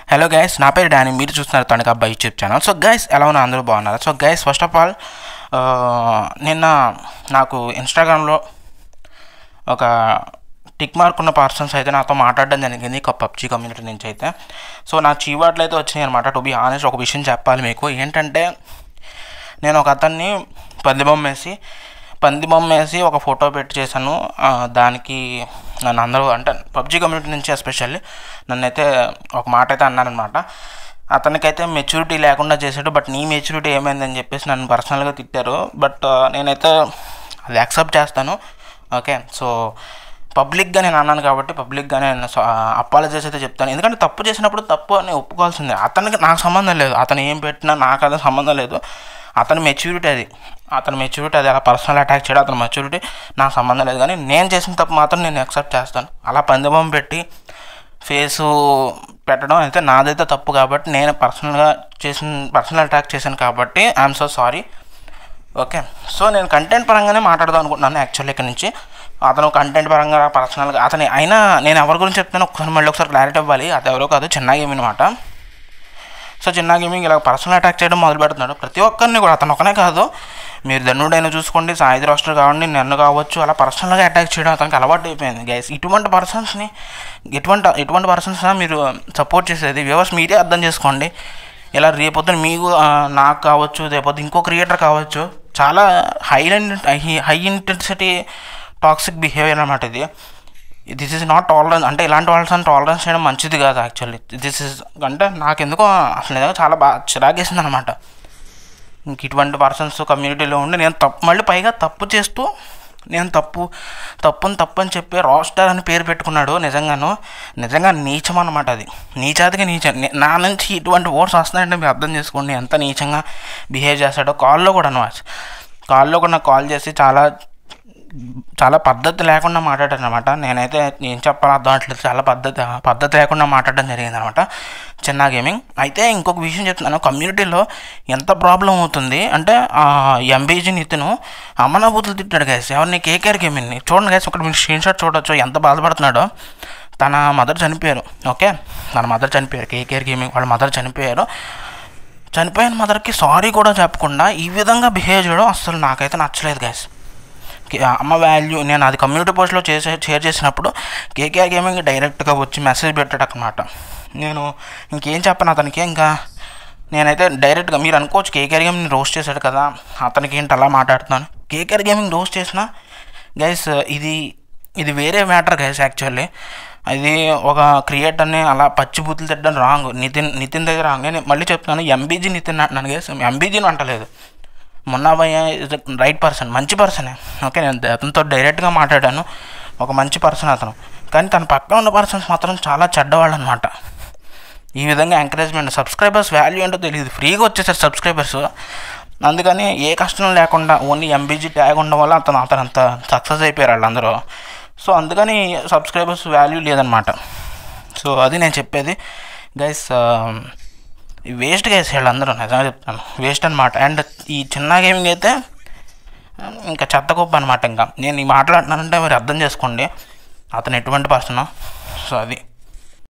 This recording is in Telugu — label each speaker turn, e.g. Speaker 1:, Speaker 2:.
Speaker 1: హలో గైస్ నా పేరు డానీ మీరు చూస్తున్నారు తనక అబ్బాయి యూట్యూబ్ ఛానల్ సో గైస్ ఎలా ఉన్నా అందరూ బాగున్నారు so guys first of all నిన్న నాకు ఇన్స్టాగ్రామ్లో ఒక టిక్ మార్క్ ఉన్న పర్సన్స్ అయితే నాతో మాట్లాడడం జరిగింది ఒక పబ్జీ కమ్యూనిటీ నుంచి అయితే సో నా చీవాట్లు అయితే వచ్చినాయి అనమాట టు బి ఆనెస్ట్ ఒక విషయం చెప్పాలి మీకు ఏంటంటే నేను ఒక అతన్ని పంది బొమ్మ వేసి పంది బొమ్మ వేసి ఒక ఫోటో పెట్టి చేశాను ఆ, దానికి నన్ను అందరూ అంటే పబ్జీ కమ్యూనిటీ నుంచి ఎస్పెషల్లీ నన్ను అయితే ఒక మాట అయితే అన్నారనమాట అతనికైతే మెచ్యూరిటీ లేకుండా చేశాడు బట్ నీ మెచ్యూరిటీ ఏమైందని చెప్పేసి నన్ను పర్సనల్గా తిట్టారు బట్ నేనైతే అది యాక్సెప్ట్ చేస్తాను ఓకే సో పబ్లిక్గా నేను అన్నాను కాబట్టి పబ్లిక్గా నేను అపాలజీస్ అయితే చెప్తాను ఎందుకంటే తప్పు చేసినప్పుడు తప్పు అని ఒప్పుకోవాల్సిందే అతనికి నాకు సంబంధం లేదు అతను ఏం పెట్టినా నాకు అదే సంబంధం లేదు అతని మెచ్యూరిటీ అది అతని మెచ్యూరిటీ అది అలా పర్సనల్ అటాక్ చేయడం అతని మెచ్యూరిటీ నాకు సంబంధం లేదు కానీ నేను చేసిన తప్పు మాత్రం నేను యాక్సెప్ట్ చేస్తాను అలా పందెం పెట్టి ఫేసు పెట్టడం అయితే నాదైతే తప్పు కాబట్టి నేను పర్సనల్గా చేసిన పర్సనల్ అటాక్ చేశాను కాబట్టి I'm so sorry okay so నేను కంటెంట్ పరంగానే మాట్లాడదాం అనుకుంటున్నాను యాక్చువల్లీ ఇక్కడ నుంచి అతను కంటెంట్ పరంగా పర్సనల్గా అతని అయినా నేను ఎవరి గురించి చెప్తాను ఒకసారి మళ్ళీ ఒకసారి క్లారిటీ ఇవ్వాలి అది ఎవరో కాదు చిన్న గేమ్ అనమాట సో చిన్న గేమింగ్ ఇలా పర్సనల్ అటాక్ చేయడం మొదలు పెడుతున్నాడు ప్రతి ఒక్కరిని కూడా అతను ఒకనే కాదు మీరు ధనుడైనా చూసుకోండి సాయుధ రాష్ట్రం కావండి నన్ను కావచ్చు అలా పర్సనల్గా అటాక్ చేయడం అతనికి అలవాటు అయిపోయింది గైస్ ఇటువంటి పర్సన్స్ని ఎటువంటి ఎటువంటి పర్సన్స్ మీరు సపోర్ట్ చేసేది వ్యూవర్స్ మీరే అర్థం చేసుకోండి ఇలా రేపొద్దున మీకు ఆ, నాకు కావచ్చు రేపొద్దు ఇంకో క్రియేటర్ కావచ్చు చాలా high high intensity toxic behaviour అనమాట ఇది దిస్ ఇస్ నాట్ టాలరెన్స్ అంటే ఇలాంటి వాళ్ళని టాలరెన్స్ చేయడం మంచిది కాదు యాక్చువల్లీ దిస్ ఇస్ అంటే నాకెందుకో అసలు నిజంగా చాలా బాగా చిరాకేసింది అనమాట ఇంక ఇటువంటి పర్సన్స్ కమ్యూనిటీలో ఉండి నేను తప్పు మళ్ళీ పైగా తప్పు చేస్తూ నేను తప్పు తప్పుని తప్పు అని చెప్పి రాస్టర్ అని పేరు పెట్టుకున్నాడు నిజంగాను నిజంగా నీచం అనమాట అది నీచాదిగా నీచం నే- నా నుంచి ఇటువంటి ఓట్స్ వస్తున్నాయంటే మీరు అర్థం చేసుకోండి ఎంత నీచంగా బిహేవ్ చేస్తాడో కాల్లో కూడా అనమాట కాల్లో కూడా నాకు కాల్ చేసి చాలా చాలా పద్ధతి లేకుండా మాట్లాడారు అనమాట నేనైతే ఏం చెప్పాలో అర్థం అవట్లేదు చాలా పద్ధతి పద్ధతి లేకుండా మాట్లాడడం జరిగింది అనమాట చిన్న గేమింగ్ అయితే ఇంకొక విషయం చెప్తున్నాను కమ్యూనిటీలో ఎంత ప్రాబ్లం అవుతుంది అంటే ఎంబీజీ నితిను అమ్మనాభూతులు తిట్టాడు గైస్ ఎవరిని కేకేఆర్ గేమింగ్ని చూడండి గైస్ ఒకటి మీరు స్క్రీన్ షాట్ చూడొచ్చు ఎంత బాధపడుతున్నాడో తన మదర్ చనిపోయారు ఓకే తన మదర్ చనిపోయారు కేకేఆర్ గేమింగ్ వాళ్ళ మదర్ చనిపోయారు చనిపోయిన మదర్కి సారీ కూడా చెప్పకుండా ఈ విధంగా బిహేవ్ చేయడం అస్సలు నాకైతే నచ్చలేదు గైస్ కే- అమ్మ వాల్యూ నేను అది కమ్యూనిటీ పోస్ట్లో చేసే షేర్ చేసినప్పుడు కేకేఆర్ గేమింగ్ డైరెక్ట్గా వచ్చి మెసేజ్ పెట్టాడు అనమాట నేను ఇంకేం చెప్పను అతనికి ఇంకా నేనైతే డైరెక్ట్గా మీరు అనుకోవచ్చు కేకేఆర్ గేమింగ్ రోస్ట్ చేశాడు కదా అతనికి ఏంటి అలా మాట్లాడుతున్నాను కేకేఆర్ గేమింగ్ రోస్ట్ చేసిన గైస్ ఇది ఇది వేరే మ్యాటర్ గైస్ యాక్చువల్లీ ఇది ఒక క్రియేటర్ని అలా పచ్చి బూతులు తిట్టడం రాంగ్ నితిన్ నితిన్ దగ్గర రాంగ్ నేను మళ్ళీ చెప్తున్నాను ఎంబీజీ నితిన్ అంటున్నాను గైస్ ఎంబీజీని అంటలేదు మొన్న భయ్య ఇస్ రైట్ పర్సన్ మంచి పర్సనే ఓకే నేను అతనితో డైరెక్ట్గా మాట్లాడాను ఒక మంచి పర్సన్ అతను కానీ తన పక్కన ఉన్న పర్సన్స్ మాత్రం చాలా చెడ్డవాళ్ళు అనమాట ఈ విధంగా ఎంకరేజ్మెంట్ సబ్స్క్రైబర్స్ వాల్యూ ఏంటో తెలియదు ఫ్రీగా వచ్చేసారు సబ్స్క్రైబర్స్ అందుకని ఏ కష్టం లేకుండా ఓన్లీ ఎంబీజీ ట్యాగ్ ఉండడం వల్ల అతను అతను అంత సక్సెస్ అయిపోయారు వాళ్ళందరూ సో అందుకని సబ్స్క్రైబర్స్ వాల్యూ లేదనమాట సో అది నేను చెప్పేది గైస్ వేస్ట్ గైస్ వీళ్ళందరూ నిజంగా చెప్తాను వేస్ట్ అనమాట అండ్ ఈ చిన్న గేమింగ్ అయితే ఇంకా చెత్త గొప్ప అనమాట ఇంకా నేను ఈ మాట్లాడుతున్నానంటే మీరు అర్థం చేసుకోండి అతను ఎటువంటి పర్సన్ సో అది